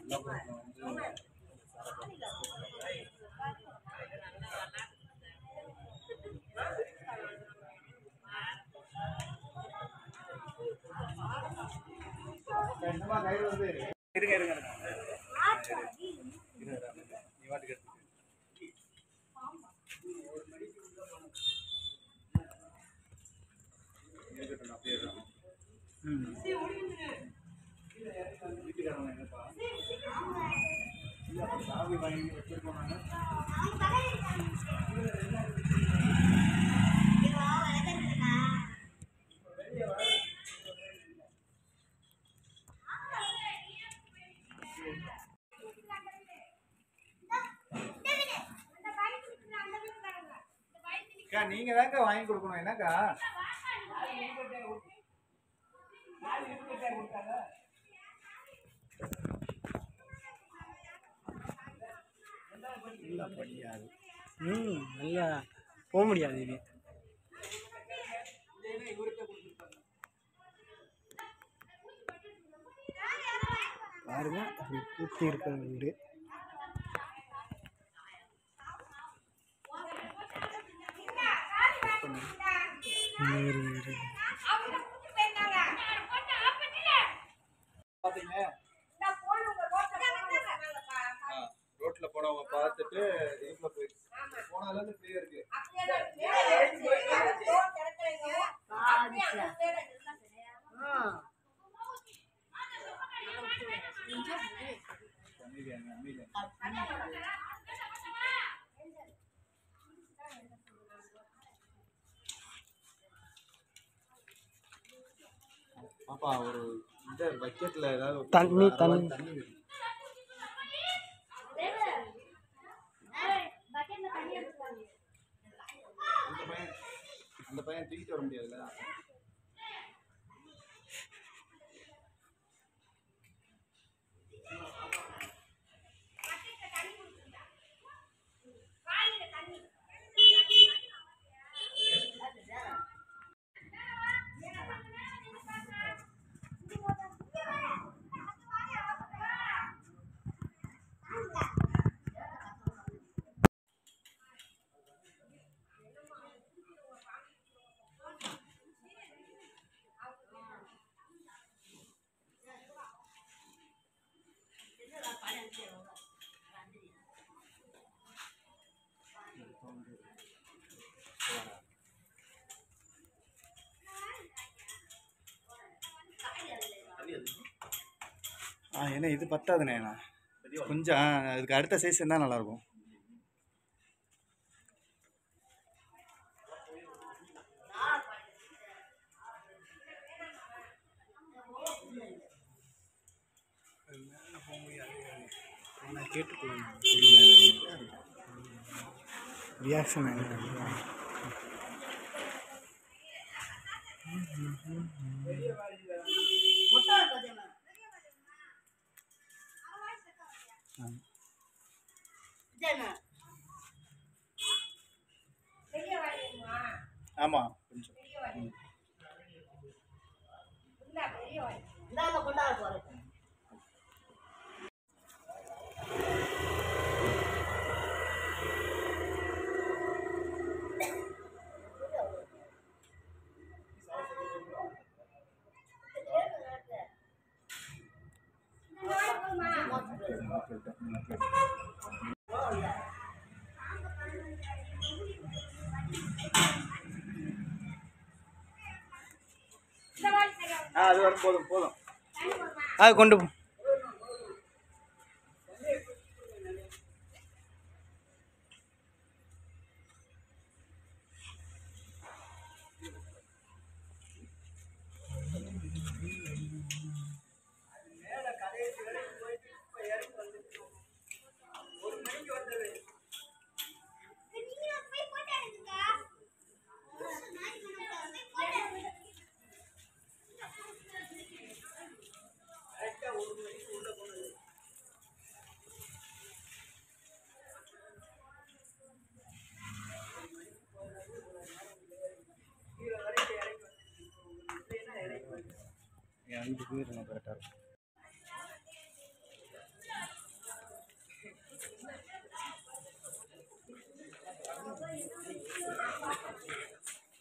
இருங்க இருங்க இருங்க இருங்க, இருங்க. நீ வாட்டுக்கு எடுத்து இருக்கட்டும், அப்படியே இருக்கட்டும். வீட்டுக்காரங்க என்னப்பா? இல்ல, சாவி வாங்கி வச்சிருக்கோம் நாங்க. அக்கா நீங்க தாங்க வாங்கி கொடுக்கணும் என்னக்கா நல்லா படியாது ம் நல்லா போக முடியாது இது பாருங்க அப்படி பூட்டி இருக்கிற வீடு இந்த ஒரு வீடு பாத்தீங்க ஆ, ரோட்ல போனவங்க பார்த்துட்டு இதுக்குள்ள போய் போனதுல இருந்து ஃப்ரீயா இருக்கு அமைதியாங்க அமைதியா பாப்பா ஒரு இந்த பக்கெட்ல ஏதாவது ஒரு தண்ணி, அரை தண்ணி. தண்ணி வேணும். அந்த பையன் அந்த பையன் தூக்கிட்டு வர முடியாதுல்ல ஆ ஏன்னா இது பத்தாதுண்ணே நான் கொஞ்சம் ஆ, இதுக்கு அடுத்த சைஸ் இருந்தால் நல்லாயிருக்கும் நான் கேட்டுக்குவேன் ரியாக்ஷன் என்ன ஆமாம் கொஞ்சம் ஆ அது வரும் போதும் போதும் அது கொண்டு போ என் வீட்டுக்கு போயிருங்க கரெக்டாக இருக்கும்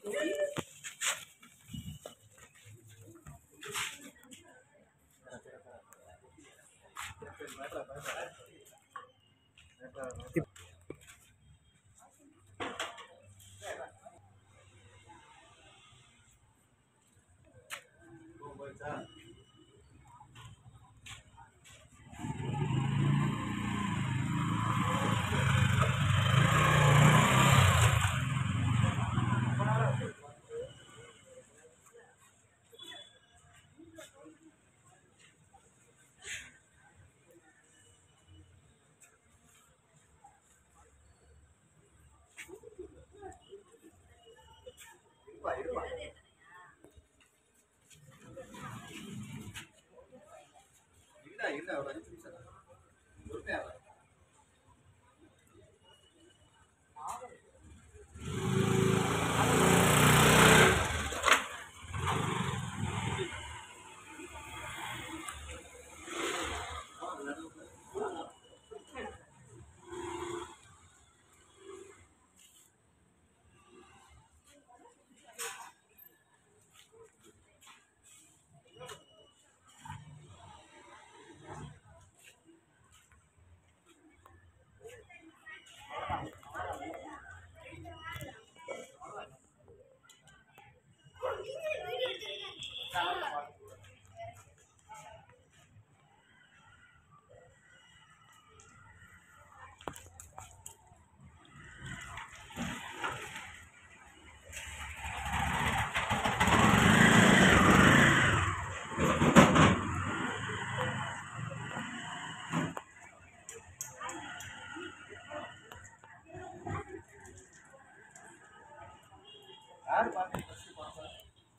இல்ல இல்ல ஒரு அஞ்சு நிமிஷம் தான். பொறுமையா இரு. யாரு பாத்து first பாப்பா?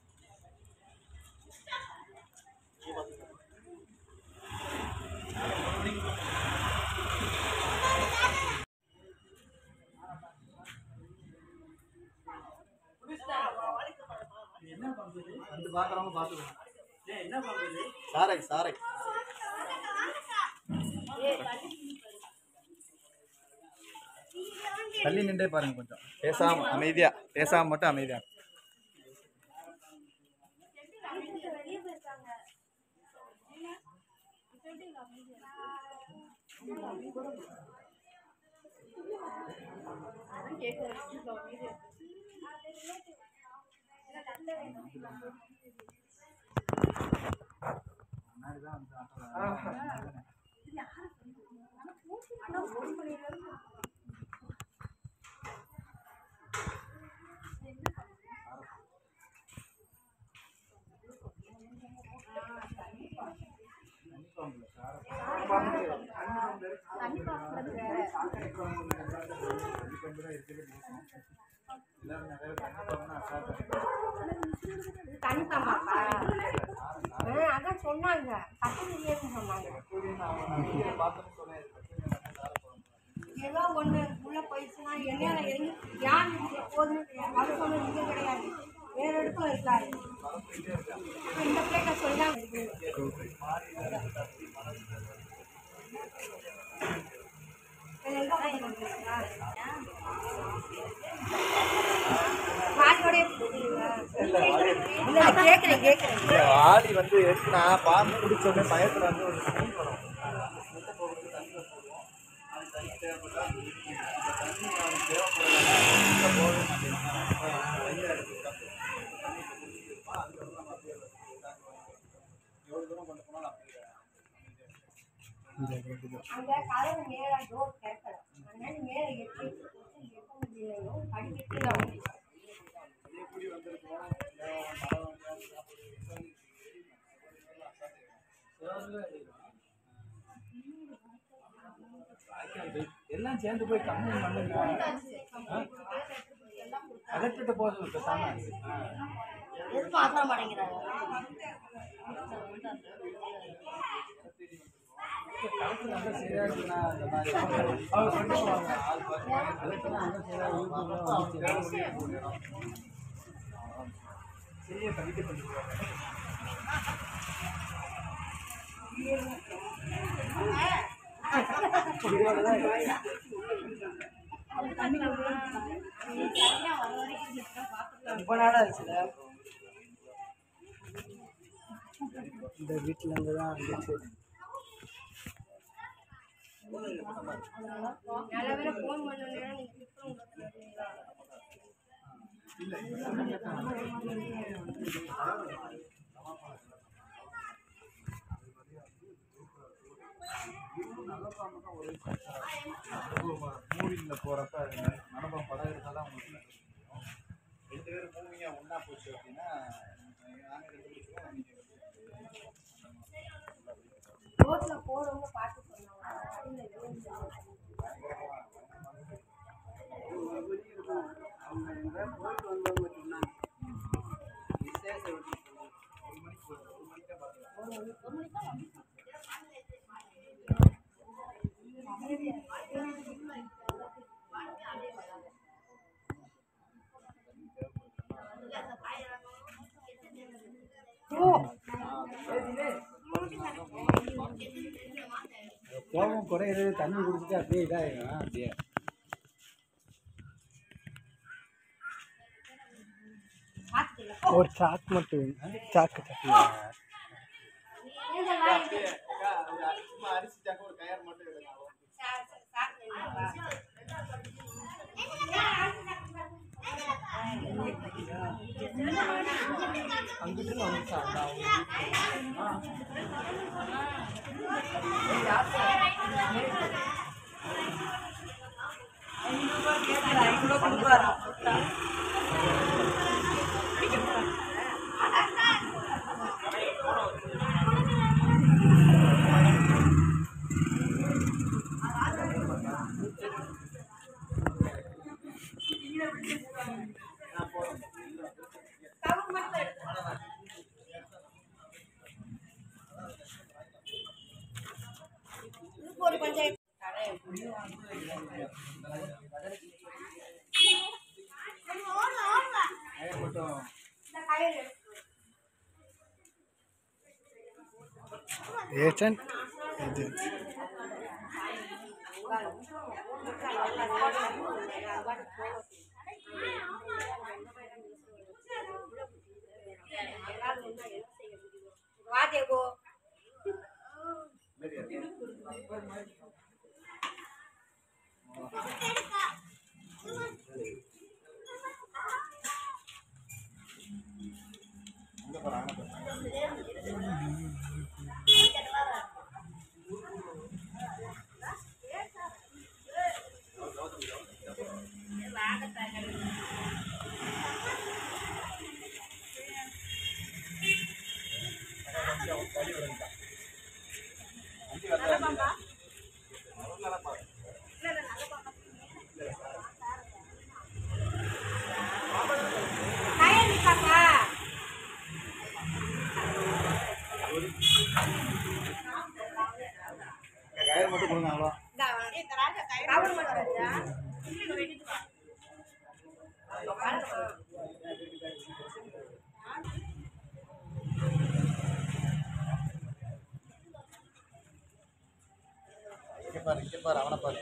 வந்து பாக்குறவங்க பாத்துக்கணும் சாரை சாரை தள்ளி நின்றே பாருங்க கொஞ்சம் பேசாம அமைதியா பேசாம மட்டும் அமைதியா தனித்தாமாப்பா ஆ, அதான் சொன்னாங்க பக்கத்துல ஏன்னு சொன்னாங்க ஏதோ ஒண்ணு உள்ள போயிடுச்சுன்னா என்ன இறங்கி யார் இங்க போகுதுன்னு அது சொன்னது இங்க கிடையாது வேற இடத்துல இருக்காரு இப்ப இந்த பிள்ளைகிட்ட சொல்லி கேட்குறேன் கேட்குறேன் இல்ல, ஆடி வந்து எதுக்குன்னா பாம்பு பிடிச்ச உடனே பயத்துல வந்து ஒரு தண்ணி வரும் சுத்த போகுது தண்ணி வரும் அது தண்ணி தேவைப்பட்டா அந்த தண்ணி அவனுக்கு தேவைப்படலாம் உள்ள போகவே மாட்டேங்குது வெளியே இருக்கு தப்பு. தண்ணி குடிச்சிட்டு இருப்பான் அதுக்கப்புறம் நம்ம அப்படியே எவ்வளவு தூரம் கொண்டு போனாலும் அப்படியே அங்க கதவு மேல டோர் திறக்கல அதனால மேல எட்டி எப்ப முடியலையோ படிக்கட்டு தான் எப்படி வந்திருக்கோம் மரம் எல்லாம் சேர்ந்து போய் கம்மி பண்ணுங்க அகற்றிட்டு போதும் பேசாம எதுக்கும் ஆசை மாட்டேங்கிறாங்க கலெக்டர் நல்லா சரியா இருக்குண்ணா இந்த மாதிரி அவங்க சொல்லிடுவாங்க கலெக்டர் நல்லா சரியா யூடியூப்ல வந்துச்சு சரியா கவிதை பண்ணிடுவாங்க ரொம்ப நாளாக ஆச்சுல இந்த வீட்டில் இருந்து தான் வந்துச்சு நல்ல வேலை ஃபோன் பண்ணலைன்னா நீ கிஃப்ட் மூவிங்கில் போகிறப்ப மனப்பம் படம் எடுத்தால் தான் உங்களுக்கு தெரியும். ரெண்டு பேரும் மூவியாக ஒன்றா போச்சு அப்படின்னா நாங்கள் ரெண்டு பேருக்கும் நீங்கள் ரோட்ல போறவங்க பார்த்து சொன்னாங்க அடியில விழுந்து. அவங்க எங்க போயிட்டு வந்தவங்க சொன்னாங்க விசேஷ வீட்டுக்கு போனோம். கோபம் குறையிறது தண்ணி குடிச்சிட்டு அப்படியே இதாயிடும் அப்படியே பார்த்துக்கல. ஒரு சாக் மட்டும் சாக்கு சட்னி இந்த வாய் சும்மா அரிசிட்டாக்க ஒரு கயர் மட்டும் எடுக்கலாம் சா- சா- சாக்கு இல்லையா? அங்கிட்டு வந்துச்சாண்டா கவுர் மட்டும் எடுத்து. இதுக்கு ஒரு பஞ்சாயத்து கயர் மட்டும் இந்த கயிறு எடுத்து. ஏச்சன் இது வா தேவோ அங்கே போகிறாங்க கயிறு இருக்காப்பா கயர் மட்டும் கொடுங்க அவ்வளோ கவர் மட்டும் இருக்கா? இங்கே பாரு இங்கே பாரு அவனை பாரு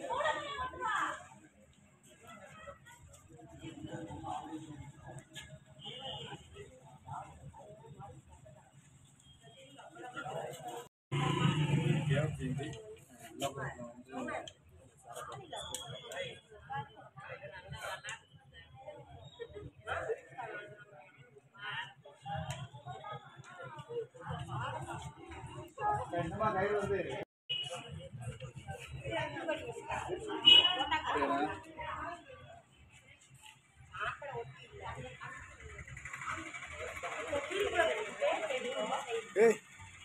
என்னமா கயிறு வந்து ஏய்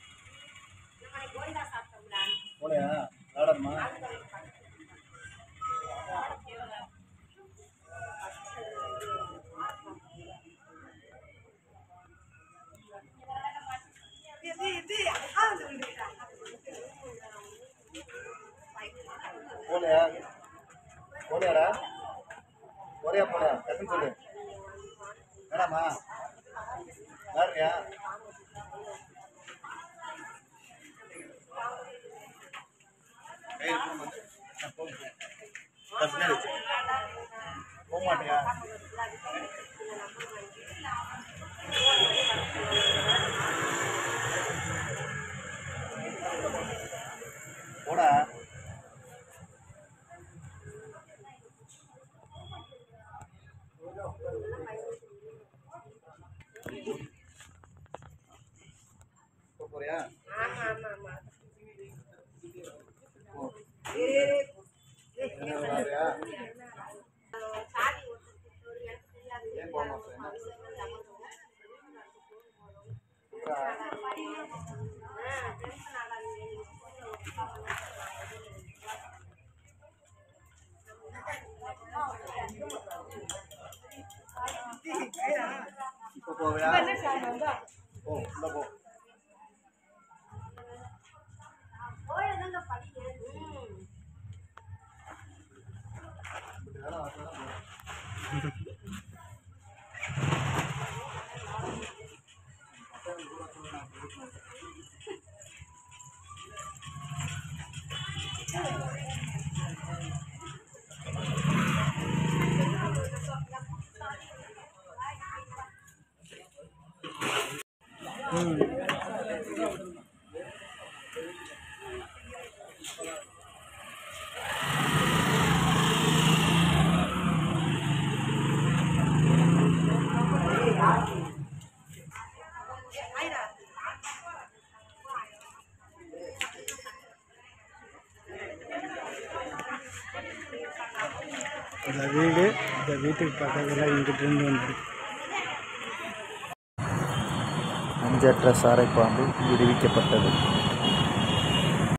போலையா விளாடணுமா போலையா போலையாடா போறியா போலையா டக்குன்னு சொல்லு வேணாமா வேறியா போக மாட்டியா கூட இப்போ போறியா ஆமா ஆமா ஆமா போ. இரு, இரு. என்ன விளையாடுறியா? சாவி ஒரு எனக்கு தெரியாது ஏன் போக மாட்டேன் இப்போ போவியா என்ன சார் வந்தா போ உள்ள போ போயதாங்க படிக்க ம் இப்படி வேலை வரலாம் போ. இந்த வீடு இந்த வீட்டுக்கு பக்கத்தில் இங்கிட்டு இருந்து வந்து அஞ்சற்ற சாரைப்பாம்பு விடுவிக்கப்பட்டது